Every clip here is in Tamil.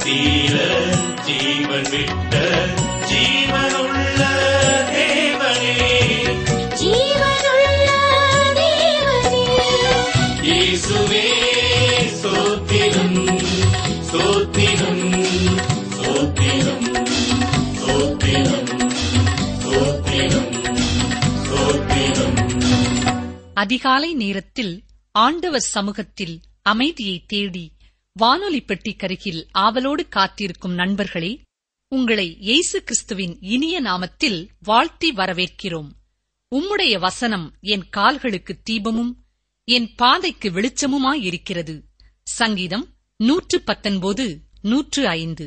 தீர ஜீவன் விட்ட ஜீவனுள்ள தேவனே ஜீவனுள்ள தேவனே இயேசுவே சோத்திரம் சோத்திரம் சோத்திரம் சோத்திரம் சோத்திரம் சோத்திரம் அதிகாலை நேரத்தில் ஆண்டவர் சமூகத்தில் அமைதியை தேடி வானொலி பெட்டிக்கருகில் ஆவலோடு காத்திருக்கும் நண்பர்களே உங்களை இயேசு கிறிஸ்துவின் இனிய நாமத்தில் வாழ்த்தி வரவேற்கிறோம் உம்முடைய வசனம் என் கால்களுக்கு தீபமும் என் பாதைக்கு வெளிச்சமுமாயிருக்கிறது சங்கீதம் நூற்று பத்தொன்பது நூற்று ஐந்து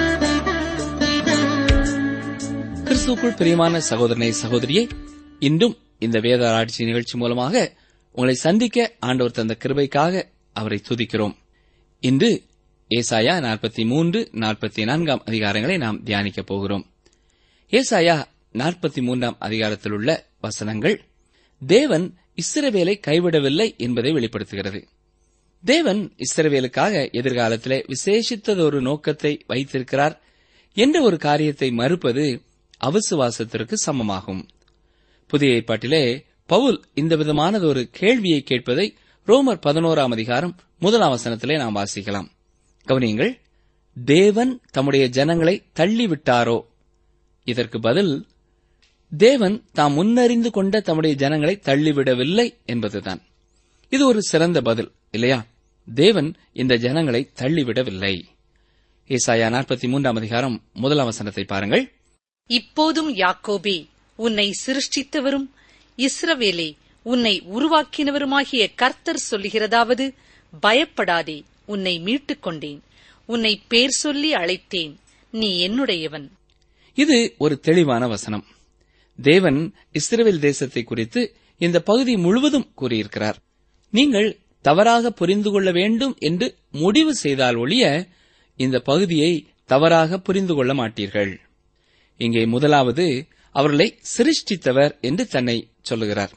கிறிஸ்துவுக்குள் பிரியமான சகோதரனை சகோதரியே இன்றும் இந்த வேத ஆராய்ச்சி நிகழ்ச்சி மூலமாக உங்களை சந்திக்க ஆண்டவர் தந்த கிருபைக்காக அவரை துதிக்கிறோம் இன்று ஏசாயா நாற்பத்தி மூன்று நாற்பத்தி நான்காம் அதிகாரங்களை நாம் தியானிக்கப் போகிறோம் ஏசாயா நாற்பத்தி மூன்றாம் அதிகாரத்தில் உள்ள வசனங்கள் தேவன் இஸ்ரவேலை கைவிடவில்லை என்பதை வெளிப்படுத்துகிறது தேவன் இஸ்ரவேலுக்காக எதிர்காலத்திலே விசேஷித்ததொரு நோக்கத்தை வைத்திருக்கிறார் என்ற ஒரு காரியத்தை மறுப்பது அவிசுவாசத்திற்கு சமமாகும் புதிய ஏற்பாட்டிலே பவுல் இந்த விதமானதொரு கேள்வியை கேட்பதை ரோமர் பதினோராம் அதிகாரம் முதலாம் வசனத்திலே நாம் வாசிக்கலாம் கவனியுங்கள் தேவன் தம்முடைய ஜனங்களை தள்ளிவிட்டாரோ இதற்கு பதில் தேவன் தாம் முன்னறிந்து கொண்ட தம்முடைய ஜனங்களை தள்ளிவிடவில்லை என்பதுதான் இது ஒரு சிறந்த பதில் இல்லையா தேவன் இந்த ஜனங்களை தள்ளிவிடவில்லை ஏசாயா நாற்பத்தி மூன்றாம் அதிகாரம் முதலாம் வசனத்தை பாருங்கள் இப்போதும் யாக்கோபே உன்னை சிருஷ்டித்தவரும் இஸ்ரவேலே உன்னை உருவாக்கினவருமாகிய கர்த்தர் சொல்லுகிறதாவது பயப்படாதே உன்னை மீட்டுக் கொண்டேன் உன்னை பேர் சொல்லி அழைத்தேன் நீ என்னுடையவன் இது ஒரு தெளிவான வசனம் தேவன் இஸ்ரவேல் தேசத்தை குறித்து இந்த பகுதி முழுவதும் கூறியிருக்கிறார் நீங்கள் தவறாக புரிந்து கொள்ள வேண்டும் என்று முடிவு செய்தால் ஒழிய இந்த பகுதியை தவறாக புரிந்து கொள்ள மாட்டீர்கள் இங்கே முதலாவது அவர்களை சிருஷ்டித்தவர் என்று தன்னை சொல்லுகிறார்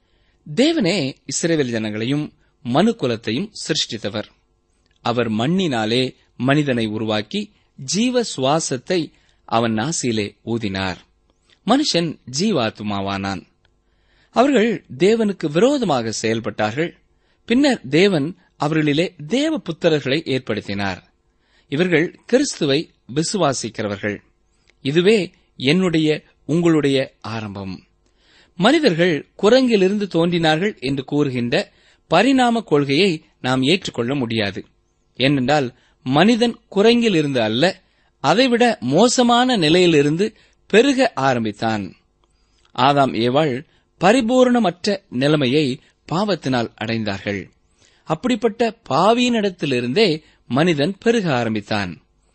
தேவனே இஸ்ரேல் ஜனங்களையும் மனு குலத்தையும் சிருஷ்டித்தவர் அவர் மண்ணினாலே மனிதனை உருவாக்கி ஜீவ சுவாசத்தை அவன் நாசியிலே ஊதினார் மனுஷன் ஜீவாத்மாவானான் அவர்கள் தேவனுக்கு விரோதமாக செயல்பட்டார்கள் பின்னர் தேவன் அவர்களிலே தேவ புத்திரர்களை ஏற்படுத்தினார் இவர்கள் கிறிஸ்துவை விசுவாசிக்கிறவர்கள் இதுவே என்னுடைய உங்களுடைய ஆரம்பம் மனிதர்கள் குரங்கிலிருந்து தோன்றினார்கள் என்று கூறுகின்ற பரிணாம கொள்கையை நாம் ஏற்றுக்கொள்ள முடியாது ஏனென்றால் மனிதன் குரங்கிலிருந்து அல்ல அதைவிட மோசமான நிலையிலிருந்து பெருக ஆரம்பித்தான் ஆதாம் ஏவாள் பரிபூர்ணமற்ற நிலைமையை பாவத்தினால் அடைந்தார்கள் அப்படிப்பட்ட பாவியினிடத்திலிருந்தே மனிதன் பெருக ஆரம்பித்தான்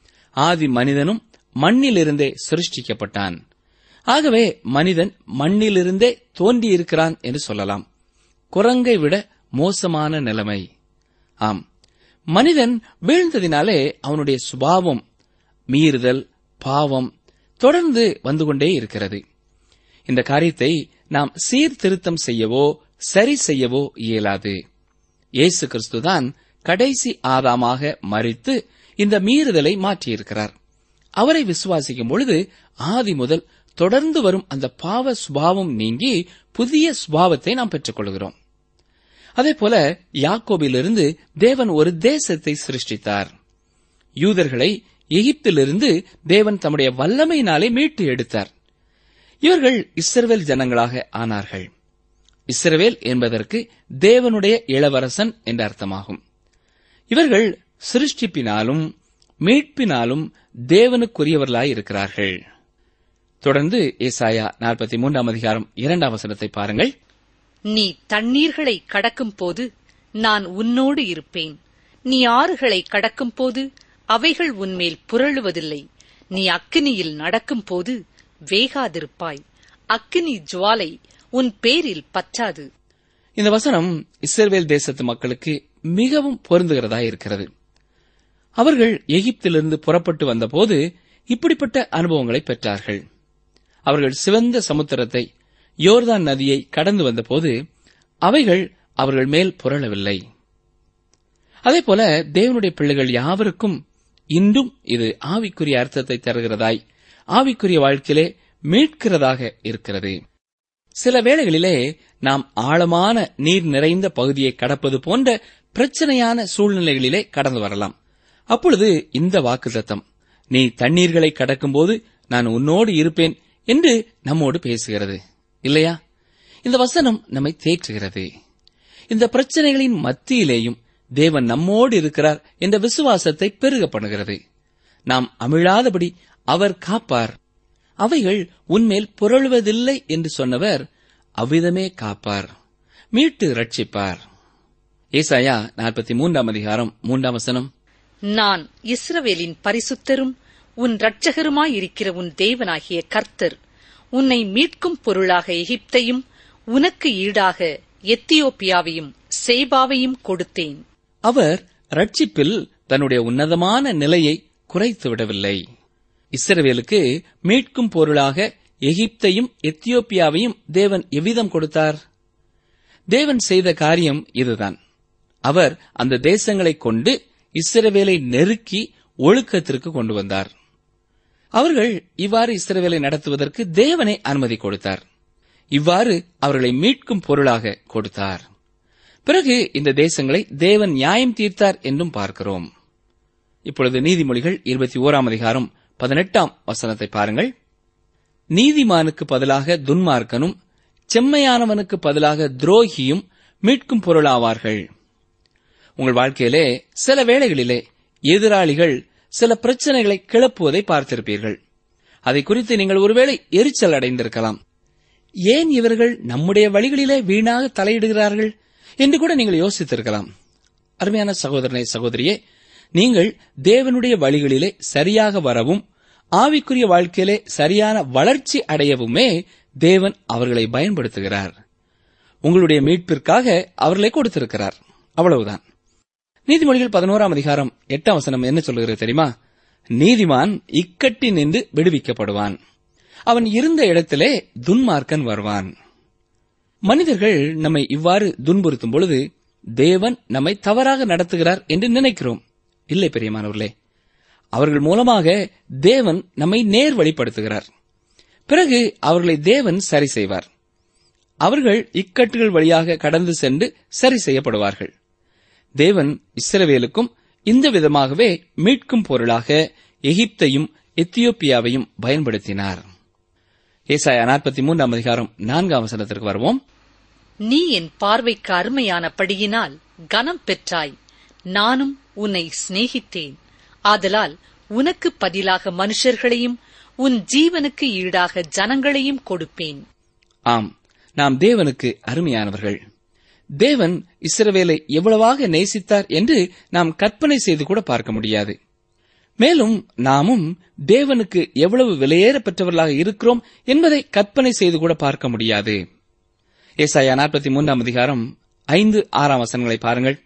ஆதி மனிதனும் மண்ணிலிருந்தே சிருஷ்டிக்கப்பட்டான் ஆகவே மனிதன் மண்ணிலிருந்தே தோன்றியிருக்கிறான் என்று சொல்லலாம் குரங்கை விட மோசமான நிலைமை ஆம் மனிதன் வீழ்ந்ததினாலே அவனுடைய சுபாவம் மீறுதல் பாவம் தொடர்ந்து வந்து கொண்டே இருக்கிறது இந்த காரியத்தை நாம் சீர்திருத்தம் செய்யவோ சரி செய்யவோ இயலாது இயேசு கிறிஸ்துதான் கடைசி ஆதாமாக மறித்து இந்த மீறுதலை மாற்றியிருக்கிறார் அவரை விசுவாசிக்கும் பொழுது ஆதி முதல் தொடர்ந்து வரும் அந்த பாவ சுபாவம் நீங்கி புதிய சுபாவத்தை நாம் பெற்றுக்கொள்கிறோம் அதே போல யாக்கோபிலிருந்து தேவன் ஒரு தேசத்தை சிருஷ்டித்தார் யூதர்களை எகிப்திலிருந்து தேவன் தம்முடைய வல்லமையினாலே மீட்டு எடுத்தார் இவர்கள் இஸ்ரவேல் ஜனங்களாக ஆனார்கள் இஸ்ரவேல் என்பதற்கு தேவனுடைய இளவரசன் என்ற அர்த்தமாகும் இவர்கள் சிருஷ்டிப்பினாலும் மீட்பினாலும் தேவனுக்குரியவர்களாய் இருக்கிறார்கள் தொடர்ந்து ஏசாயா நாற்பத்தி மூன்றாம் அதிகாரம் இரண்டாம் வசனத்தை பாருங்கள் நீ தண்ணீர்களை கடக்கும் போது நான் உன்னோடு இருப்பேன் நீ ஆறுகளை கடக்கும் போது அவைகள் உன்மேல் புரளுவதில்லை நீ அக்கினியில் நடக்கும் போது வேகாதிருப்பாய் அக்கினி ஜுவாலை உன் பேரில் பற்றாது இந்த வசனம் இஸ்ரவேல் தேசத்து மக்களுக்கு மிகவும் பொருந்துகிறதா இருக்கிறது அவர்கள் எகிப்திலிருந்து புறப்பட்டு வந்தபோது இப்படிப்பட்ட அனுபவங்களை பெற்றார்கள் அவர்கள் சிவந்த சமுத்திரத்தை யோர்தான் நதியை கடந்து வந்தபோது அவைகள் அவர்கள் மேல் புரளவில்லை அதேபோல தேவனுடைய பிள்ளைகள் யாவருக்கும் இன்றும் இது ஆவிக்குரிய அர்த்தத்தை தருகிறதாய் ஆவிக்குரிய வாழ்க்கையிலே மீட்கிறதாக இருக்கிறது சில வேளைகளிலே நாம் ஆழமான நீர் நிறைந்த பகுதியை கடப்பது போன்ற பிரச்சனையான சூழ்நிலைகளிலே கடந்து வரலாம் அப்பொழுது இந்த வாக்குத்தத்தம் நீ தண்ணீர்களை கடக்கும்போது நான் உன்னோடு இருப்பேன் என்று நம்மோடு பேசுகிறது இல்லையா இந்த வசனம் நம்மை தேற்றுகிறது இந்த பிரச்சனைகளின் மத்தியிலேயும் தேவன் நம்மோடு இருக்கிறார் என்ற விசுவாசத்தை பெருக பண்ணுகிறது நாம் அமிழாதபடி அவர் காப்பார் அவைகள் உன்மேல் புரளுவதில்லை என்று சொன்னவர் அவ்விதமே காப்பார் மீட்டு ரட்சிப்பார் ஏசாயா நாற்பத்தி மூன்றாம் அதிகாரம் மூன்றாம் வசனம் நான் இஸ்ரவேலின் பரிசுத்தரும் உன் இரட்சகருமாயிருக்கிற உன் தேவனாகிய கர்த்தர் உன்னை மீட்கும் பொருளாக எகிப்தையும் உனக்கு ஈடாக எத்தியோப்பியாவையும் சேபாவையும் கொடுத்தேன் அவர் ரட்சிப்பில் தன்னுடைய உன்னதமான நிலையை குறைத்து விடவில்லை இஸ்ரவேலுக்கு மீட்கும் பொருளாக எகிப்தையும் எத்தியோப்பியாவையும் தேவன் எவ்விதம் கொடுத்தார் தேவன் செய்த காரியம் இதுதான் அவர் அந்த தேசங்களைக் கொண்டு இஸ்ரவேலை நெருக்கி ஒழுக்கத்திற்கு கொண்டு வந்தார் அவர்கள் இவ்வாறு இஸ்ரவேலை நடத்துவதற்கு தேவனை அனுமதி கொடுத்தார் இவ்வாறு அவர்களை மீட்கும் பொருளாக கொடுத்தார் பிறகு இந்த தேசங்களை தேவன் நியாயம் தீர்த்தார் என்றும் பார்க்கிறோம் இப்பொழுது நீதிமொழிகள் இருபத்தி ஓராம் அதிகாரம் பதினெட்டாம் வசனத்தை பாருங்கள் நீதிமானுக்கு பதிலாக துன்மார்க்கனும் செம்மையானவனுக்கு பதிலாக துரோகியும் மீட்கும் பொருளாவார்கள் உங்கள் வாழ்க்கையிலே சில வேளைகளிலே எதிராளிகள் சில பிரச்சனைகளை கிளப்புவதை பார்த்திருப்பீர்கள் அதை குறித்து நீங்கள் ஒருவேளை எரிச்சல் அடைந்திருக்கலாம் ஏன் இவர்கள் நம்முடைய வழிகளிலே வீணாக தலையிடுகிறார்கள் என்று கூட நீங்கள் யோசித்திருக்கலாம் அருமையான சகோதரனை சகோதரியே நீங்கள் தேவனுடைய வழிகளிலே சரியாக வரவும் ஆவிக்குரிய வாழ்க்கையிலே சரியான வளர்ச்சி அடையவுமே தேவன் அவர்களை பயன்படுத்துகிறார் உங்களுடைய மீட்பிற்காக அவர்களை கொடுத்திருக்கிறார் அவ்வளவுதான் நீதிமொழிகள் பதினோராம் அதிகாரம் எட்டாம் வசனம் என்ன சொல்லுகிறது தெரியுமா நீதிமான் இக்கட்டி நின்று விடுவிக்கப்படுவான் அவன் இருந்த இடத்திலே துன்மார்க்கன் வருவான் மனிதர்கள் நம்மை இவ்வாறு துன்புறுத்தும் பொழுது தேவன் நம்மை தவறாக நடத்துகிறார் என்று நினைக்கிறோம் இல்லை பெரியமானவர்களே அவர்கள் மூலமாக தேவன் நம்மை நேர் வழிப்படுத்துகிறார் பிறகு அவர்களை தேவன் சரி செய்வார் அவர்கள் இக்கட்டுகள் வழியாக கடந்து சென்று சரி செய்யப்படுவார்கள் தேவன் இஸ்ரவேலுக்கும் இந்த விதமாகவே மீட்கும் பொருளாக எகிப்தையும் எத்தியோப்பியாவையும் பயன்படுத்தினார் ஏசாயா நாற்பத்தி மூன்றாம் அதிகாரம் நான்காம் வசனத்திற்கு வருவோம் நீ என் பார்வைக்கு அருமையானபடியினால் கனம் பெற்றாய் நானும் உன்னை சிநேகித்தேன் ஆதலால் உனக்கு பதிலாக மனுஷர்களையும் உன் ஜீவனுக்கு ஈடாக ஜனங்களையும் கொடுப்பேன் ஆம் நாம் தேவனுக்கு அருமையானவர்கள் தேவன் இஸ்ரவேலை எவ்வளவாக நேசித்தார் என்று நாம் கற்பனை செய்து கூட பார்க்க முடியாது மேலும் நாமும் தேவனுக்கு எவ்வளவு விலையேற பெற்றவர்களாக இருக்கிறோம் என்பதை கற்பனை செய்து கூட பார்க்க முடியாது ஏசாயா நாற்பத்தி மூன்றாம் அதிகாரம் ஐந்து ஆறாம் வசனங்களை பாருங்கள்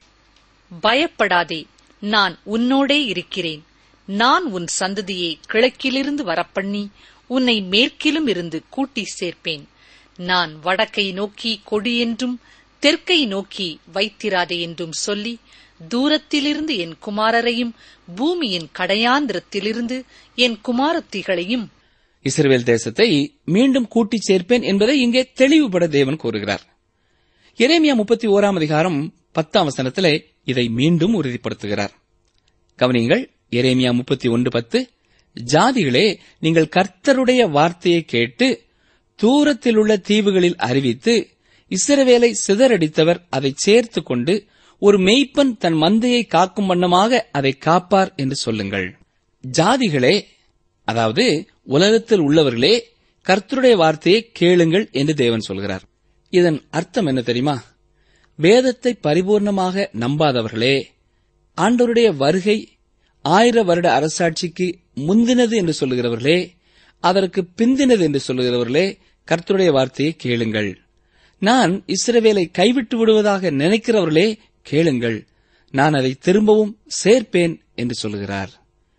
பயப்படாதே நான் உன்னோடே இருக்கிறேன் நான் உன் சந்ததியை கிழக்கிலிருந்து வரப்பண்ணி உன்னை மேற்கிலும் இருந்து கூட்டி சேர்ப்பேன் நான் வடக்கை நோக்கி கொடி என்றும் தெற்கை நோக்கி வைத்திராதே என்றும் சொல்லி தூரத்திலிருந்து என் குமாரரையும் பூமியின் கடையாந்திரத்திலிருந்து என் குமாரத்திகளையும் இஸ்ரவேல் தேசத்தை மீண்டும் கூட்டிச் சேர்ப்பேன் என்பதை இங்கே தெளிவுபட தேவன் கூறுகிறார் எரேமியா முப்பத்தி ஓராம் அதிகாரம் பத்தாம் வசனத்திலே இதை மீண்டும் உறுதிப்படுத்துகிறார் கவனியுங்கள் எரேமியா முப்பத்தி ஒன்று பத்து ஜாதிகளே நீங்கள் கர்த்தருடைய வார்த்தையை கேட்டு தூரத்தில் உள்ள தீவுகளில் அறிவித்து இஸ்ரவேலை சிதறடித்தவர் அதை சேர்த்து கொண்டு ஒரு மெய்ப்பன் தன் மந்தையை காக்கும் வண்ணமாக அதை காப்பார் என்று சொல்லுங்கள் ஜாதிகளே அதாவது உலகத்தில் உள்ளவர்களே கர்த்தருடைய வார்த்தையை கேளுங்கள் என்று தேவன் சொல்கிறார் இதன் அர்த்தம் என்ன தெரியுமா வேதத்தை பரிபூர்ணமாக நம்பாதவர்களே ஆண்டவருடைய வருகை ஆயிர வருட அரசாட்சிக்கு முந்தினது என்று சொல்லுகிறவர்களே அதற்கு பிந்தினது என்று சொல்லுகிறவர்களே கர்த்தருடைய வார்த்தையை கேளுங்கள் நான் இஸ்ரவேலை கைவிட்டு விடுவதாக நினைக்கிறவர்களே கேளுங்கள் நான் அதை திரும்பவும் சேர்ப்பேன் என்று சொல்லுகிறார்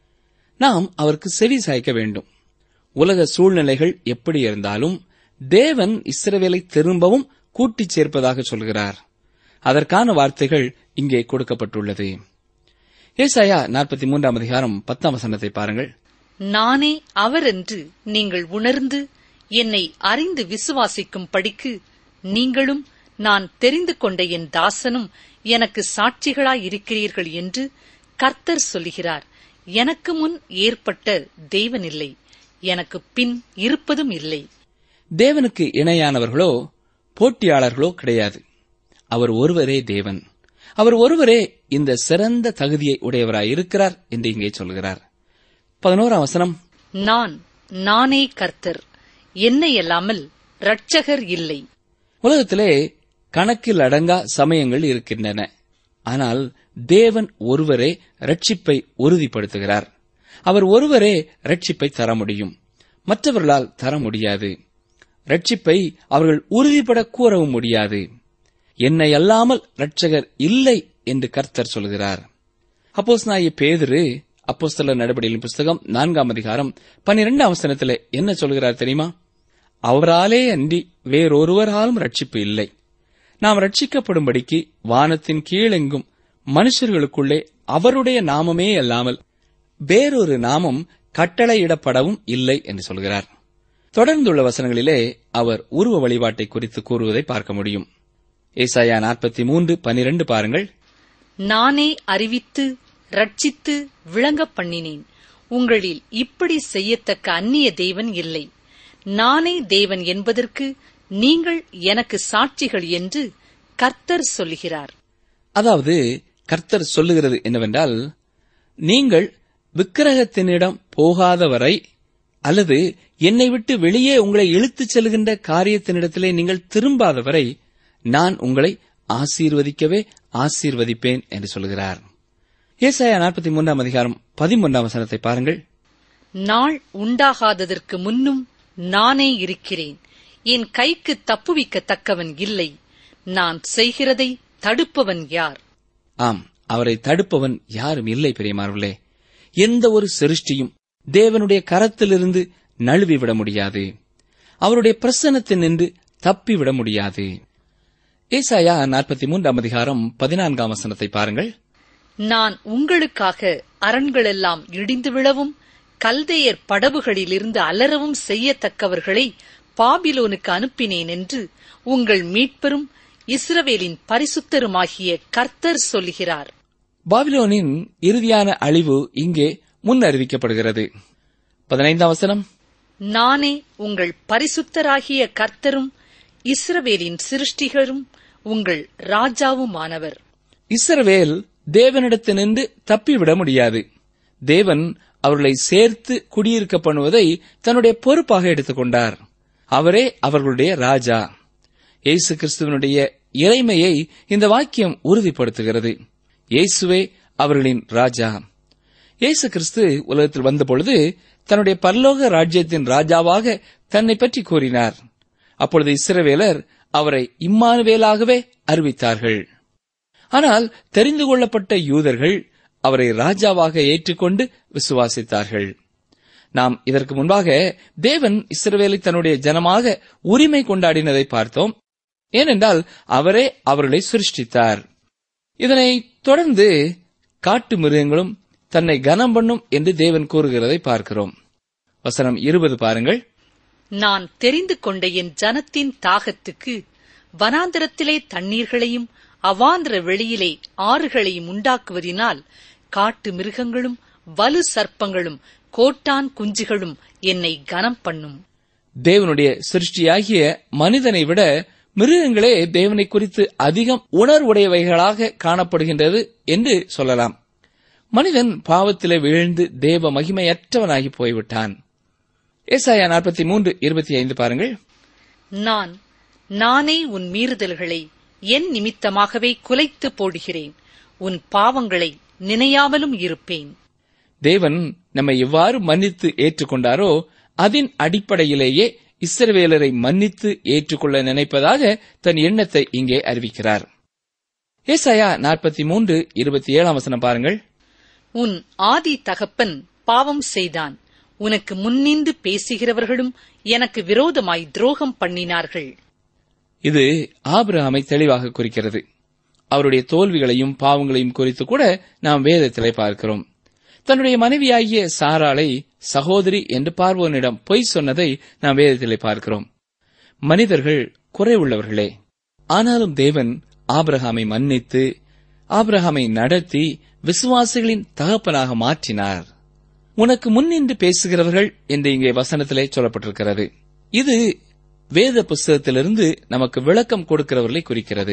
நாம் அவருக்கு செவி சாய்க்க வேண்டும் உலக சூழ்நிலைகள் எப்படி இருந்தாலும் தேவன் இஸ்ரவேலை திரும்பவும் கூட்டிச் சேர்ப்பதாக சொல்கிறார் அதற்கான வார்த்தைகள் இங்கே கொடுக்கப்பட்டுள்ளது ஏசாயா நாற்பத்தி மூன்றாம் அதிகாரம் பத்தாம் வசனத்தை பாருங்கள் நானே அவர் என்று நீங்கள் உணர்ந்து என்னை அறிந்து விசுவாசிக்கும் படிக்கு நீங்களும் நான் தெரிந்து கொண்ட என் தாசனும் எனக்கு சாட்சிகளாயிருக்கிறீர்கள் என்று கர்த்தர் சொல்லுகிறார் எனக்கு முன் ஏற்பட்ட தெய்வனில்லை எனக்கு பின் இருப்பதும் இல்லை தேவனுக்கு இணையானவர்களோ போட்டியாளர்களோ கிடையாது அவர் ஒருவரே தேவன் அவர் ஒருவரே இந்த சிறந்த தகுதியை உடையவராய் இருக்கிறார் என்று இங்கே சொல்கிறார் பதினோராம் வசனம் நான் நானே கர்த்தர் என்னை அல்லாமல் இரட்சகர் இல்லை உலகத்திலே கணக்கில் அடங்கா சமயங்கள் இருக்கின்றன ஆனால் தேவன் ஒருவரே ரட்சிப்பை உறுதிப்படுத்துகிறார் அவர் ஒருவரே ரட்சிப்பை தர முடியும் மற்றவர்களால் தர முடியாது ரட்சிப்பை அவர்கள் உறுதிப்பட கூறவும் முடியாது என்னை அல்லாமல் ரட்சகர் இல்லை என்று கர்த்தர் சொல்கிறார் அப்போஸ் நாய பேதுரு அப்போஸ்தல நடவடிக்கையின் புஸ்தகம் நான்காம் அதிகாரம் பன்னிரெண்டாம் வசனத்தில் என்ன சொல்கிறார் தெரியுமா அவராலே அன்றி வேறொருவராலும் ரட்சிப்பு இல்லை நாம் ரட்சிக்கப்படும்படிக்கு வானத்தின் கீழெங்கும் மனுஷர்களுக்குள்ளே அவருடைய நாமமே அல்லாமல் வேறொரு நாமம் கட்டளையிடப்படவும் இல்லை என்று சொல்கிறார் தொடர்ந்துள்ள வசனங்களிலே அவர் உருவ வழிபாட்டை குறித்து கூறுவதை பார்க்க முடியும் ஏசாயா நாற்பத்தி மூன்று பனிரெண்டு பாருங்கள் நானே அறிவித்து ரட்சித்து விளங்கப் பண்ணினேன் உங்களில் இப்படி செய்யத்தக்க அந்நிய தேவன் இல்லை நானே தேவன் என்பதற்கு நீங்கள் எனக்கு சாட்சிகள் என்று கர்த்தர் சொல்லுகிறார் அதாவது கர்த்தர் சொல்லுகிறது என்னவென்றால் நீங்கள் விக்கிரகத்தினிடம் போகாதவரை அல்லது என்னை விட்டு வெளியே உங்களை இழுத்துச் செல்கின்ற காரியத்தினிடத்திலே நீங்கள் திரும்பாதவரை நான் உங்களை ஆசீர்வதிக்கவே ஆசீர்வதிப்பேன் என்று சொல்கிறார் ஏசாயா நாற்பத்தி மூன்றாம் அதிகாரம் பதிமூன்றாம் வசனத்தை பாருங்கள் நாள் உண்டாகாததற்கு முன்னும் நானே இருக்கிறேன் என் கைக்கு தப்புவிக்கத்தக்கவன் இல்லை நான் செய்கிறதை தடுப்பவன் யார் ஆம் அவரை தடுப்பவன் யாரும் இல்லை பெரியமார்களே எந்த ஒரு சிருஷ்டியும் தேவனுடைய கரத்திலிருந்து நழுவிவிட முடியாது அவருடைய பிரசன்னத்தில் நின்று தப்பிவிட முடியாது ஏசாயா நாற்பத்தி மூன்றாம் அதிகாரம் பதினான்காம் வசனத்தை பாருங்கள் நான் உங்களுக்காக அரண்களெல்லாம் இடிந்து விழவும் கல்தேயர் படவுகளிலிருந்து அலறவும் செய்யத்தக்கவர்களை பாபிலோனுக்கு அனுப்பினேன் என்று உங்கள் மீட்பெரும் இஸ்ரவேலின் பரிசுத்தருமாகிய கர்த்தர் சொல்லுகிறார் பாபிலோனின் இறுதியான அழிவு இங்கே முன் அறிவிக்கப்படுகிறது பதினைந்தாம் வசனம் நானே உங்கள் பரிசுத்தராகிய கர்த்தரும் இஸ்ரவேலின் சிருஷ்டிகரும் உங்கள் ராஜாவுமானவர் இஸ்ரவேல் தேவனிடத்தினின்று தப்பிவிட முடியாது தேவன் அவர்களை சேர்த்து குடியிருக்க பண்ணுவதை தன்னுடைய பொறுப்பாக எடுத்துக்கொண்டார் அவரே அவர்களுடைய ராஜா இயேசு கிறிஸ்துவனுடைய இறைமையை இந்த வாக்கியம் உறுதிப்படுத்துகிறது இயேசுவே அவர்களின் ராஜா இயேசு கிறிஸ்து உலகத்தில் வந்தபொழுது தன்னுடைய பரலோக ராஜ்யத்தின் ராஜாவாக தன்னை பற்றி கூறினார் அப்பொழுது இஸ்ரவேலர் அவரை இம்மானுவேலாகவே அறிவித்தார்கள் ஆனால் தெரிந்து கொள்ளப்பட்ட யூதர்கள் அவரை ராஜாவாக ஏற்றுக்கொண்டு விசுவாசித்தார்கள் நாம் இதற்கு முன்பாக தேவன் இஸ்ரவேலை தன்னுடைய ஜனமாக உரிமை கொண்டாடினதை பார்த்தோம் ஏனென்றால் அவரே அவர்களை சிருஷ்டித்தார் இதனை தொடர்ந்து காட்டு மிருகங்களும் தன்னை கனம் பண்ணும் என்று தேவன் கூறுகிறதை பார்க்கிறோம் வசனம் இருபது பாருங்கள் நான் தெரிந்து கொண்ட என் ஜனத்தின் தாகத்துக்கு வனாந்தரத்திலே தண்ணீர்களையும் அவாந்திர வெளியிலே ஆறுகளையும் உண்டாக்குவதினால் காட்டு மிருகங்களும் வலு சர்ப்பங்களும் கோட்டான் குஞ்சுகளும் என்னை கனம் பண்ணும் தேவனுடைய சிருஷ்டியாகிய மனிதனை விட மிருகங்களே தேவனை குறித்து அதிகம் உணர்வுடையவைகளாக காணப்படுகின்றது என்று சொல்லலாம் மனிதன் பாவத்திலே வீழ்ந்து தேவ மகிமையற்றவனாகி போய்விட்டான் ஏசாயா நாற்பத்தி மூன்று இருபத்தி ஐந்து பாருங்கள் நான் நானே உன் மீறுதல்களை என் நிமித்தமாகவே குலைத்து போடுகிறேன் உன் பாவங்களை நினையாமலும் இருப்பேன் தேவன் நம்மை எவ்வாறு மன்னித்து ஏற்றுக்கொண்டாரோ அதன் அடிப்படையிலேயே இஸ்ரவேலரை மன்னித்து ஏற்றுக்கொள்ள நினைப்பதாக தன் எண்ணத்தை இங்கே அறிவிக்கிறார் ஏசாயா நாற்பத்தி மூன்று இருபத்தி ஏழாம் வசனம் பாருங்கள் உன் ஆதி தகப்பன் பாவம் செய்தான் உனக்கு முன்னின்று பேசுகிறவர்களும் எனக்கு விரோதமாய் துரோகம் பண்ணினார்கள் இது ஆபிரகாமை தெளிவாக குறிக்கிறது அவருடைய தோல்விகளையும் பாவங்களையும் குறித்து கூட நாம் வேதத்திலே பார்க்கிறோம் தன்னுடைய மனைவியாகிய சாராளை சகோதரி என்று பார்வோனிடம் பொய் சொன்னதை நாம் வேதத்திலே பார்க்கிறோம் மனிதர்கள் குறைவுள்ளவர்களே ஆனாலும் தேவன் ஆபிரகாமை மன்னித்து ஆபிரகாமை நடத்தி விசுவாசிகளின் தகப்பனாக மாற்றினார் உனக்கு முன்னின்று பேசுகிறவர்கள் என்று இங்கே வசனத்திலே சொல்லப்பட்டிருக்கிறது இது வேத புஸ்தகத்திலிருந்து நமக்கு விளக்கம் கொடுக்கிறவர்களை குறிக்கிறது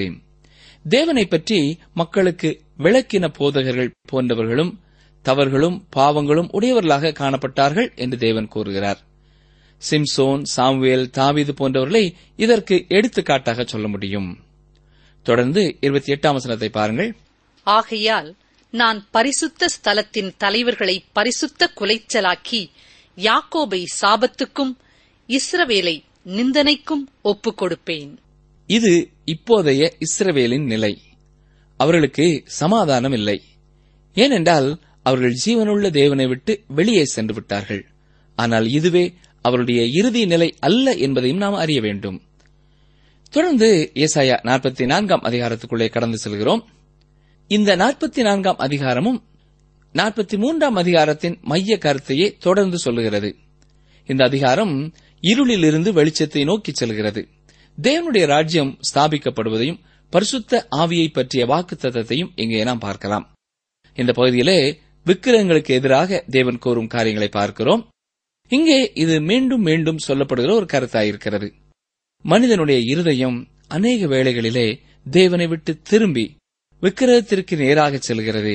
தேவனை பற்றி மக்களுக்கு விளக்கின போதகர்கள் போன்றவர்களும் தவறுகளும் பாவங்களும் உடையவர்களாக காணப்பட்டார்கள் என்று தேவன் கூறுகிறார் சிம்சோன் சாமுவேல் தாவீது போன்றவர்களை இதற்கு எடுத்துக்காட்டாக சொல்ல முடியும் தொடர்ந்து இருபத்தி எட்டாம் வசனத்தை பாருங்கள் ஆகையால் நான் பரிசுத்த ஸ்தலத்தின் தலைவர்களை பரிசுத்த குலைச்சலாக்கி யாக்கோபை சாபத்துக்கும் இஸ்ரவேலை நிந்தனைக்கும் ஒப்புக் கொடுப்பேன் இது இப்போதைய இஸ்ரவேலின் நிலை அவர்களுக்கு சமாதானம் இல்லை ஏனென்றால் அவர்கள் ஜீவனுள்ள தேவனை விட்டு வெளியே சென்று விட்டார்கள் ஆனால் இதுவே அவருடைய இறுதி நிலை அல்ல என்பதையும் நாம் அறிய வேண்டும் தொடர்ந்து ஏசாயா நாற்பத்தி நான்காம் அதிகாரத்துக்குள்ளே கடந்து செல்கிறோம் இந்த நாற்பத்தி நான்காம் அதிகாரமும் நாற்பத்தி மூன்றாம் அதிகாரத்தின் மைய கருத்தையே தொடர்ந்து சொல்லுகிறது இந்த அதிகாரம் இருளிலிருந்து வெளிச்சத்தை நோக்கி செல்கிறது தேவனுடைய ராஜ்யம் ஸ்தாபிக்கப்படுவதையும் பரிசுத்த ஆவியை பற்றிய வாக்குத்தத்தத்தையும் இங்கே நாம் பார்க்கலாம் இந்த பகுதியிலே விக்கிரகங்களுக்கு எதிராக தேவன் கூறும் காரியங்களை பார்க்கிறோம் இங்கே இது மீண்டும் மீண்டும் சொல்லப்படுகிற ஒரு கருத்தாயிருக்கிறது மனிதனுடைய இருதயம் அநேக வேளைகளிலே தேவனை விட்டு திரும்பி விக்கிரகத்திற்கு நேராக செல்கிறது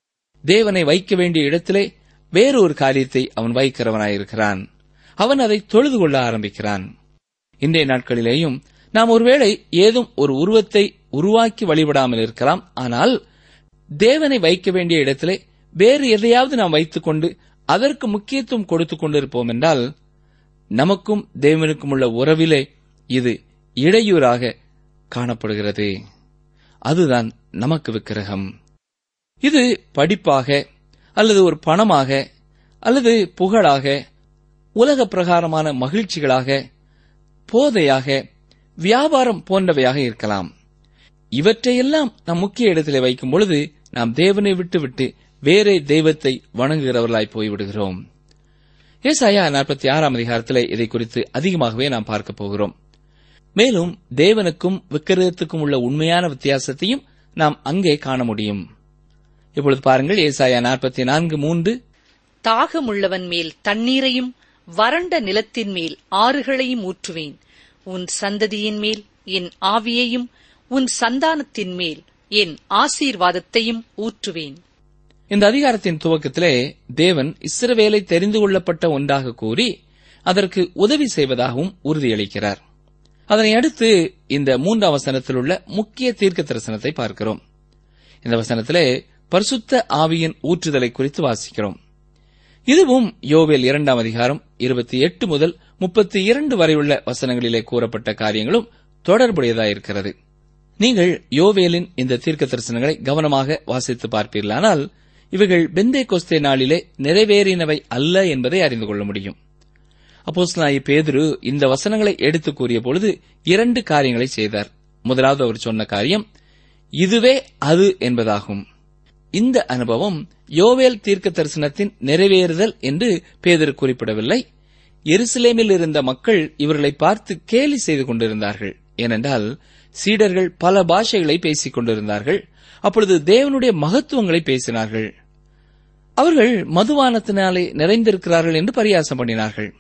தேவனை வைக்க வேண்டிய இடத்திலே வேறொரு காரியத்தை அவன் வைக்கிறவனாயிருக்கிறான் அவன் அதை தொழுது கொள்ள ஆரம்பிக்கிறான் இன்றைய நாட்களிலேயும் நாம் ஒருவேளை ஏதும் ஒரு உருவத்தை உருவாக்கி வழிபடாமல் இருக்கலாம் ஆனால் தேவனை வைக்க வேண்டிய இடத்திலே வேறு எதையாவது நாம் வைத்துக்கொண்டு அதற்கு முக்கியத்துவம் கொடுத்துக் கொண்டிருப்போம் என்றால் நமக்கும் தேவனுக்கும் உள்ள உறவிலே இது இடையூறாக காணப்படுகிறது அதுதான் நமக்கு விக்கிரகம் இது படிப்பாக அல்லது ஒரு பணமாக அல்லது புகழாக உலக பிரகாரமான மகிழ்ச்சிகளாக போதையாக வியாபாரம் போன்றவையாக இருக்கலாம் இவற்றையெல்லாம் நாம் முக்கிய இடத்திலே வைக்கும் பொழுது நாம் தேவனை விட்டுவிட்டு வேறே தெய்வத்தை வணங்குகிறவர்களாய் போய்விடுகிறோம் ஏசாயா நாற்பத்தி ஆறாம் அதிகாரத்திலே இதை குறித்து அதிகமாகவே நாம் பார்க்க போகிறோம் மேலும் தேவனுக்கும் விக்கிரகத்துக்கும் உள்ள உண்மையான வித்தியாசத்தையும் நாம் அங்கே காண முடியும் இப்பொழுது பாருங்கள் ஏசாயா நாற்பத்தி நான்கு மூன்று தாகமுள்ளவன் மேல் தண்ணீரையும் வறண்ட நிலத்தின் மேல் ஆறுகளையும் ஊற்றுவேன் உன் சந்ததியின் மேல் என் ஆவியையும் உன் சந்தானத்தின் மேல் என் ஆசீர்வாதத்தையும் ஊற்றுவேன் இந்த அதிகாரத்தின் துவக்கத்திலே தேவன் இஸ்ரவேலை தெரிந்து கொள்ளப்பட்ட ஒன்றாக கூறி அதற்கு உதவி செய்வதாகவும் உறுதியளிக்கிறார் அதனை அடுத்து இந்த மூன்றாம் வசனத்தில் உள்ள முக்கிய தீர்க்க தரிசனத்தை பார்க்கிறோம் இந்த வசனத்திலே பரிசுத்த ஆவியின் ஊற்றுதலை குறித்து வாசிக்கிறோம் இதுவும் யோவேல் இரண்டாம் அதிகாரம் இருபத்தி எட்டு முதல் முப்பத்தி இரண்டு வரை உள்ள வசனங்களிலே கூறப்பட்ட காரியங்களும் தொடர்புடையதாயிருக்கிறது நீங்கள் யோவேலின் இந்த தீர்க்க தரிசனங்களை கவனமாக வாசித்து பார்ப்பீர்களானால் இவைகள் பெந்தே கொஸ்தே நாளிலே நிறைவேறினவை அல்ல என்பதை அறிந்து கொள்ள முடியும் அப்போஸ்தலனாகிய பேதுரு இந்த வசனங்களை எடுத்து கூறிய பொழுது இரண்டு காரியங்களை செய்தார் முதலாவது அவர் சொன்ன காரியம் இதுவே அது என்பதாகும் இந்த அனுபவம் யோவேல் தீர்க்க தரிசனத்தின் நிறைவேறுதல் என்று பேதர் குறிப்பிடவில்லை எருசலேமில் இருந்த மக்கள் இவர்களை பார்த்து கேலி செய்து கொண்டிருந்தார்கள் ஏனென்றால் சீடர்கள் பல பாஷைகளை பேசிக் கொண்டிருந்தார்கள் அப்பொழுது தேவனுடைய மகத்துவங்களை பேசினார்கள் அவர்கள் மதுவானத்தினாலே நிறைந்திருக்கிறார்கள் என்று பரியாசம் பண்ணினார்கள்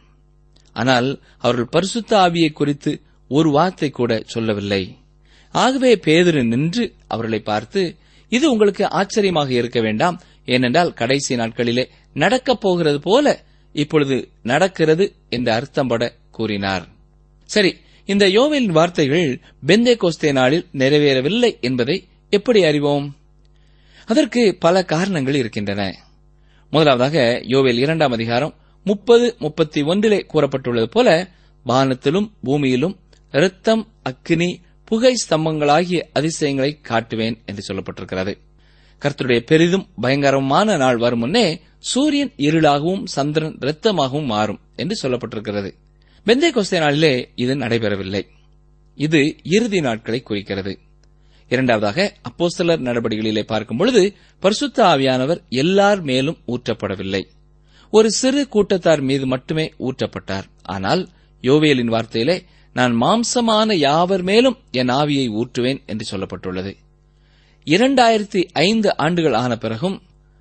ஆனால் அவர்கள் பரிசுத்த ஆவியை குறித்து ஒரு வார்த்தை கூட சொல்லவில்லை ஆகவே பேதுரு நின்று அவர்களை பார்த்து இது உங்களுக்கு ஆச்சரியமாக இருக்க வேண்டாம் ஏனென்றால் கடைசி நாட்களிலே நடக்கப் போகிறது போல இப்பொழுது நடக்கிறது என்று அர்த்தம் பட கூறினார் சரி இந்த யோவேலின் வார்த்தைகள் பெந்தே கோஸ்தே நாளில் நிறைவேறவில்லை என்பதை எப்படி அறிவோம் அதற்கு பல காரணங்கள் இருக்கின்றன முதலாவதாக யோவேல் இரண்டாம் அதிகாரம் முப்பது முப்பத்தி ஒன்றிலே கூறப்பட்டுள்ளது போல வானத்திலும் பூமியிலும் இரத்தம் அக்கினி புகை ஸ்தம்பங்களாகிய அதிசயங்களை காட்டுவேன் என்று சொல்லப்பட்டிருக்கிறது கர்த்தருடைய பெரிதும் பயங்கரமான நாள் வரும் முன்னே சூரியன் இருளாகவும் சந்திரன் இரத்தமாகவும் மாறும் என்று சொல்லப்பட்டிருக்கிறது பெந்தை கொஸ்தே நாளிலே இது நடைபெறவில்லை இது இறுதி நாட்களை குறிக்கிறது இரண்டாவதாக அப்போஸ்தலர் நடவடிக்கைகளிலே பார்க்கும் பொழுது பரிசுத்த ஆவியானவர் எல்லார் மேலும் ஊற்றப்படவில்லை ஒரு சிறு கூட்டத்தார் மீது மட்டுமே ஊற்றப்பட்டார் ஆனால் யோவேலின் வார்த்தையிலே நான் மாம்சமான யாவர் மேலும் என் ஆவியை ஊற்றுவேன் என்று சொல்லப்பட்டுள்ளது இரண்டாயிரத்தி ஐந்து ஆண்டுகள் ஆன பிறகும்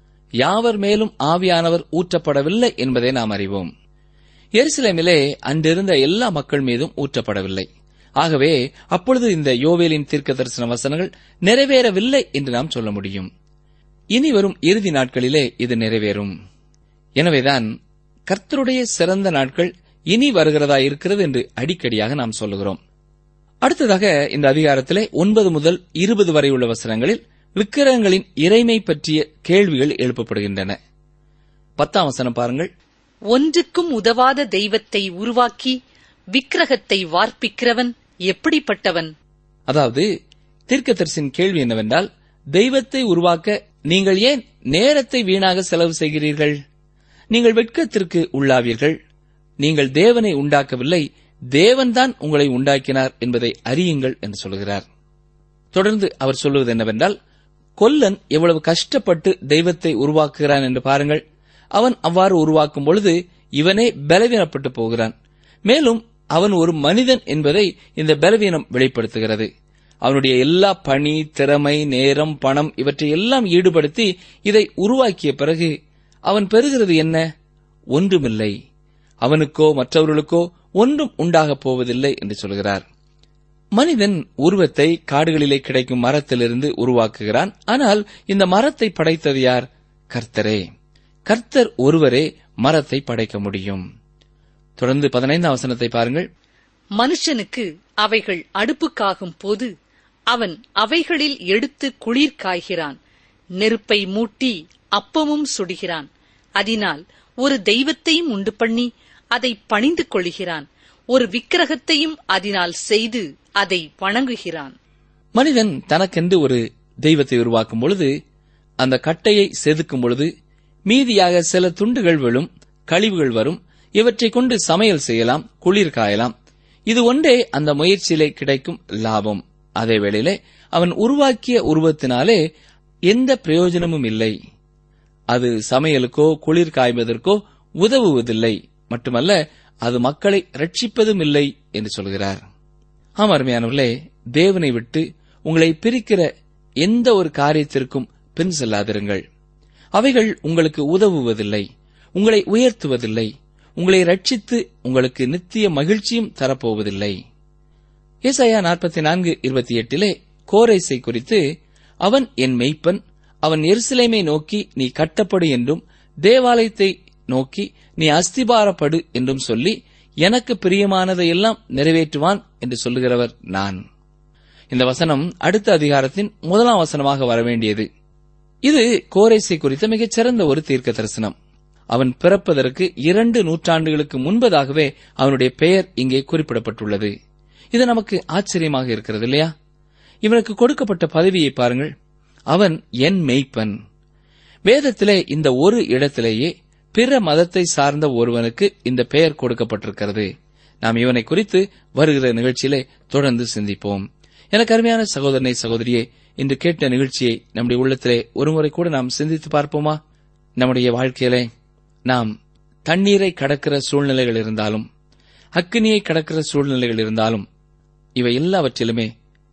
யாவர் மேலும் ஆவியானவர் ஊற்றப்படவில்லை என்பதை நாம் அறிவோம் எருசலேமிலே அன்றிருந்த எல்லா மக்கள் மீதும் ஊற்றப்படவில்லை ஆகவே அப்பொழுது இந்த யோவேலின் தீர்க்க தரிசன வசனங்கள் நிறைவேறவில்லை என்று நாம் சொல்ல முடியும் இனி வரும் இறுதி நாட்களிலே இது நிறைவேறும் எனவேதான் கர்த்தருடைய சிறந்த நாட்கள் இனி வருகிறதா இருக்கிறது என்று அடிக்கடியாக நாம் சொல்லுகிறோம் அடுத்ததாக இந்த அதிகாரத்திலே ஒன்பது முதல் இருபது வரை உள்ள வசனங்களில் விக்கிரகங்களின் இறைமை பற்றிய கேள்விகள் எழுப்பப்படுகின்றன பத்தாம் வசனம் பாருங்கள் ஒன்றுக்கும் உதவாத தெய்வத்தை உருவாக்கி விக்கிரகத்தை வார்ப்பிக்கிறவன் எப்படிப்பட்டவன் அதாவது தீர்க்கதரிசின் கேள்வி என்னவென்றால் தெய்வத்தை உருவாக்க நீங்கள் ஏன் நேரத்தை வீணாக செலவு செய்கிறீர்கள் நீங்கள் வெட்கத்திற்கு உள்ளாவீர்கள் நீங்கள் தேவனை உண்டாக்கவில்லை தேவன்தான் உங்களை உண்டாக்கினார் என்பதை அறியுங்கள் என்று சொல்கிறார் தொடர்ந்து அவர் சொல்லுவது என்னவென்றால் கொல்லன் எவ்வளவு கஷ்டப்பட்டு தெய்வத்தை உருவாக்குகிறான் என்று பாருங்கள் அவன் அவ்வாறு உருவாக்கும் பொழுது இவனே பலவீனப்பட்டு போகிறான் மேலும் அவன் ஒரு மனிதன் என்பதை இந்த பலவீனம் வெளிப்படுத்துகிறது அவனுடைய எல்லா பணி திறமை நேரம் பணம் இவற்றை எல்லாம் ஈடுபடுத்தி இதை உருவாக்கிய பிறகு அவன் பெறுகிறது என்ன ஒன்றுமில்லை அவனுக்கோ மற்றவர்களுக்கோ ஒன்றும் உண்டாகப் போவதில்லை என்று சொல்கிறார் மனிதன் உருவத்தை காடுகளிலே கிடைக்கும் மரத்திலிருந்து உருவாக்குகிறான் ஆனால் இந்த மரத்தை படைத்தது யார் கர்த்தரே கர்த்தர் ஒருவரே மரத்தை படைக்க முடியும் தொடர்ந்து பதினைந்தாம் வசனத்தை பாருங்கள் மனுஷனுக்கு அவைகள் அடுப்புக்காகும் போது அவன் அவைகளில் எடுத்து குளிர் காய்கிறான் நெருப்பை மூட்டி அப்பமும் சுடுகிறான் அதனால் ஒரு தெய்வத்தையும் உண்டு பண்ணி அதை பணிந்து கொள்கிறான் ஒரு விக்கிரகத்தையும் அதனால் செய்து அதை வணங்குகிறான் மனிதன் தனக்கென்று ஒரு தெய்வத்தை உருவாக்கும் பொழுது அந்த கட்டையை செதுக்கும் பொழுது மீதியாக சில துண்டுகள் விழும் கழிவுகள் வரும் இவற்றை கொண்டு சமையல் செய்யலாம் குளிர் காயலாம் இது ஒன்றே அந்த முயற்சியிலே கிடைக்கும் லாபம் அதே வேளையிலே அவன் உருவாக்கிய உருவத்தினாலே எந்த பிரயோஜனமும் இல்லை அது சமையலுக்கோ குளிர் காய்வதற்கோ உதவுவதில்லை மட்டுமல்ல அது மக்களை ரட்சிப்பதும் இல்லை என்று சொல்கிறார் ஆம் அருமையானவர்களே தேவனை விட்டு உங்களை பிரிக்கிற எந்த ஒரு காரியத்திற்கும் பின் செல்லாதிருங்கள் அவைகள் உங்களுக்கு உதவுவதில்லை உங்களை உயர்த்துவதில்லை உங்களை ரட்சித்து உங்களுக்கு நித்திய மகிழ்ச்சியும் தரப்போவதில்லை ஏசாயா நாற்பத்தி நான்கு இருபத்தி எட்டிலே கோரேசை குறித்து அவன் என் மெய்ப்பன் அவன் எருசலேமை நோக்கி நீ கட்டப்படு என்றும் தேவாலயத்தை நோக்கி நீ அஸ்திபாரப்படு என்றும் சொல்லி எனக்கு பிரியமானதையெல்லாம் நிறைவேற்றுவான் என்று சொல்லுகிறவர் நான் இந்த வசனம் அடுத்த அதிகாரத்தின் முதலாம் வசனமாக வரவேண்டியது இது கோரேசை குறித்த மிகச் சிறந்த ஒரு தீர்க்க தரிசனம் அவன் பிறப்பதற்கு இரண்டு நூற்றாண்டுகளுக்கு முன்பதாகவே அவனுடைய பெயர் இங்கே குறிப்பிடப்பட்டுள்ளது இது நமக்கு ஆச்சரியமாக இருக்கிறது இல்லையா இவனுக்கு கொடுக்கப்பட்ட பதவியை பாருங்கள் அவன் என் மெய்ப்பன் வேதத்திலே இந்த ஒரு இடத்திலேயே பிற மதத்தை சார்ந்த ஒருவனுக்கு இந்த பெயர் கொடுக்கப்பட்டிருக்கிறது நாம் இவனை குறித்து வருகிற நிகழ்ச்சியிலே தொடர்ந்து சிந்திப்போம் எனக்கு அருமையான சகோதரனை சகோதரியே இன்று கேட்ட நிகழ்ச்சியை நம்முடைய உள்ளத்திலே ஒருமுறை கூட நாம் சிந்தித்து பார்ப்போமா நம்முடைய வாழ்க்கையிலே நாம் தண்ணீரை கடக்கிற சூழ்நிலைகள் இருந்தாலும் அக்கினியை கடக்கிற சூழ்நிலைகள் இருந்தாலும் இவை எல்லாவற்றிலுமே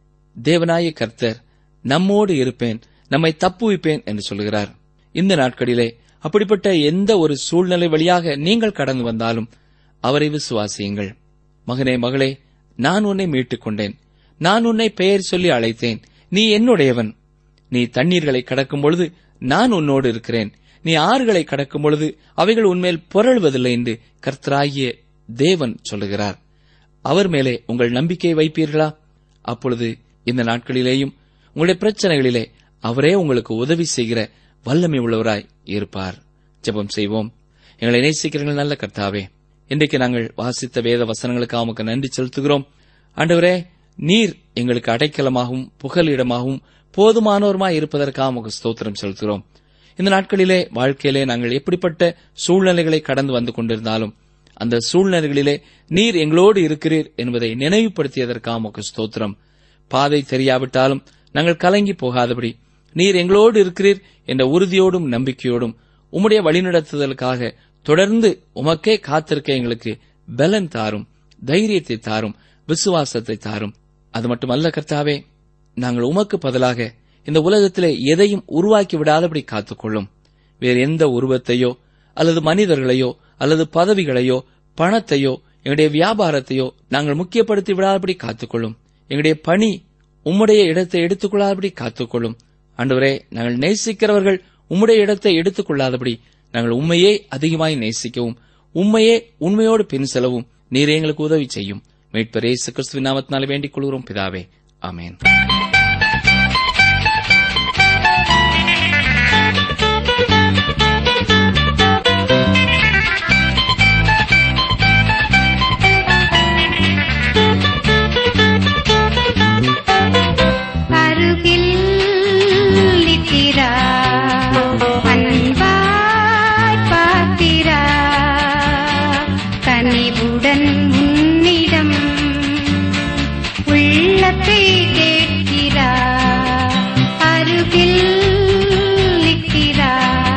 தேவனாய கர்த்தர் நம்மோடு இருப்பேன் நம்மை தப்புவிப்பேன் என்று சொல்கிறார் இந்த நாட்களிலே அப்படிப்பட்ட எந்த ஒரு சூழ்நிலை வழியாக நீங்கள் கடந்து வந்தாலும் அவரை விசுவாசியுங்கள் மகனே மகளே நான் உன்னை மீட்டுக் கொண்டேன் நான் உன்னை பெயர் சொல்லி அழைத்தேன் நீ என்னுடையவன் நீ தண்ணீர்களை கடக்கும் பொழுது நான் உன்னோடு இருக்கிறேன் நீ ஆறுகளை கடக்கும் பொழுது அவைகள் உன்மேல் புரள்வதில்லை என்று கர்த்தராகிய தேவன் சொல்லுகிறார் அவர் மேலே உங்கள் நம்பிக்கையை வைப்பீர்களா அப்பொழுது இந்த நாட்களிலேயும் உங்களுடைய பிரச்சனைகளிலே அவரே உங்களுக்கு உதவி செய்கிற வல்லமை உள்ளவராய் இருப்பார் ஜெபம் செய்வோம் எங்களை நேசிக்கிறீர்கள் நல்ல கர்த்தாவே இன்றைக்கு நாங்கள் வாசித்த வேத வசனங்களுக்கு உமக்கு நன்றி செலுத்துகிறோம் ஆண்டவரே நீர் எங்களுக்கு அடைக்கலமாகவும் புகலிடமாகவும் போதுமானோருமாய் இருப்பதற்காக உமக்கு ஸ்தோத்திரம் செலுத்துகிறோம் இந்த நாட்களிலே வாழ்க்கையிலே நாங்கள் எப்படிப்பட்ட சூழ்நிலைகளை கடந்து வந்து கொண்டிருந்தாலும் அந்த சூழ்நிலைகளிலே நீர் எங்களோடு இருக்கிறீர் என்பதை நினைவுபடுத்தியதற்காக உமக்கு ஸ்தோத்திரம் பாதை தெரியாவிட்டாலும் நாங்கள் கலங்கி போகாதபடி நீர் எங்களோடு இருக்கிறீர் என்ற உறுதியோடும் நம்பிக்கையோடும் உம்முடைய வழிநடத்துதலுக்காக தொடர்ந்து உமக்கே காத்திருக்க எங்களுக்கு பலன் தாரும் தைரியத்தை தாரும் விசுவாசத்தை தாரும் அது மட்டுமல்ல கர்த்தாவே நாங்கள் உமக்கு பதிலாக இந்த உலகத்திலே எதையும் உருவாக்கி விடாதபடி காத்துக்கொள்ளும் வேறு எந்த உருவத்தையோ அல்லது மனிதர்களையோ அல்லது பதவிகளையோ பணத்தையோ எங்களுடைய வியாபாரத்தையோ நாங்கள் முக்கியப்படுத்தி விடாதபடி காத்துக்கொள்ளும் எங்களுடைய பணி உம்முடைய இடத்தை எடுத்துக்கொள்ளாதபடி காத்துக்கொள்ளும் ஆண்டவரே நாங்கள் நேசிக்கிறவர்கள் உம்முடைய இடத்தை எடுத்துக்கொள்ளாதபடி நாங்கள் உண்மையே அதிகமாய் நேசிக்கவும் உண்மையே உண்மையோடு பின் செல்லவும் நீர் எங்களுக்கு உதவி செய்யும் மீட்பரே கிறிஸ்துவின் நாமத்தினாலே வேண்டிக் கொள்கிறோம் பிதாவே ஆமென் அருகில் நிற்கிறா அன்பாய் பார்க்கிறா கனிவுடன் உன்னிடம் உள்ளத்தை கேட்கிறா அருகில் நிற்கிறா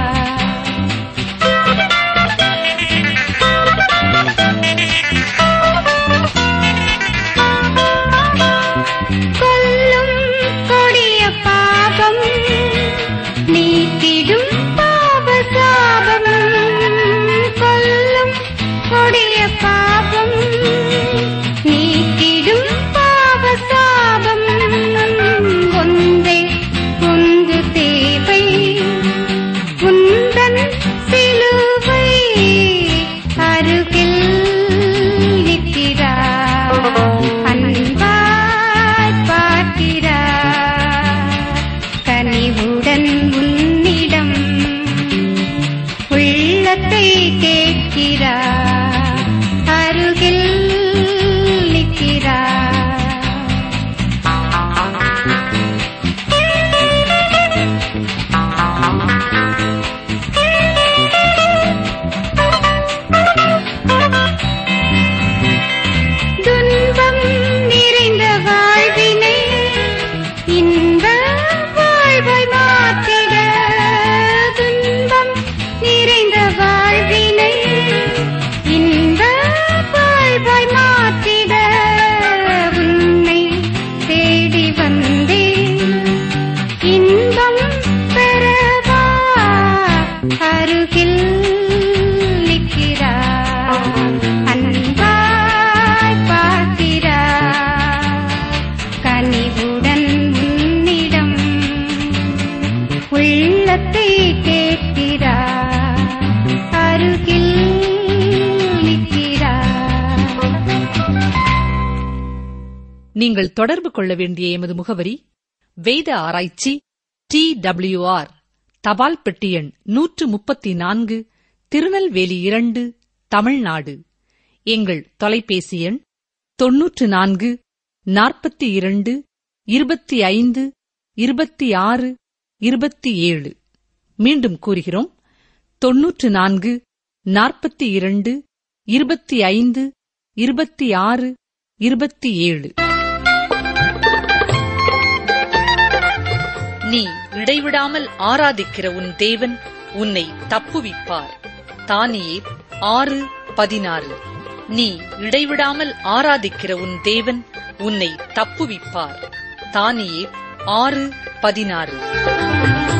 கொல்லும் கொடிய பாபம் நீக்கிடும் பாப சாபம் கொல்லும் கொடிய பாபம் நீக்கிடும் பாப சாபம் ஒன்றே ஒன்று தேவை உந்தன் சிலுவை அருகில் நிற்கிறா அன்பாய் பார்க்கிறா கனிவுடன் உன்னிடம் உள்ளத்தை கேட்கிறா அருகில் நிற்கிறா துன்பம் நிறைந்த வாழ்வினை இன்ப வாழ்வாய் மாற்றிட துன்பம் நிறைந்த வாழ்வினை இன்ப வாழ்வாய் மாற்றிட உன்னை தேடி வந்தேன் இன்பம் பெறவா அருகில் நிற்கிறா அன்பாய் பார்க்கிறா கனிவுடன் உன்னிடம் உள்ளத்தை கேட்கிறா அருகில் நிற்கிறா நீங்கள் தொடர்பு கொள்ள வேண்டிய எமது முகவரி வேத ஆராய்ச்சி டி ஆர் தபால் பெட்டி எண் நூற்று முப்பத்தி நான்கு திருநெல்வேலி இரண்டு தமிழ்நாடு எங்கள் தொலைபேசி எண் தொன்னூற்று நான்கு நாற்பத்தி இரண்டு இருபத்தி ஐந்து இருபத்தி ஆறு இருபத்தி ஏழு மீண்டும் கூறுகிறோம் தொன்னூற்று நான்கு நாற்பத்தி இரண்டு இருபத்தி ஐந்து இருபத்தி ஆறு இருபத்தி ஏழு நீ இடைவிடாமல் ஆராதிக்கிற உன் தேவன் உன்னை தப்புவிப்பார் தானியே ஆறு பதினாறு நீ இடைவிடாமல் ஆராதிக்கிற உன் தேவன் உன்னை தப்புவிப்பார் தானியே ஆறு பதினாறு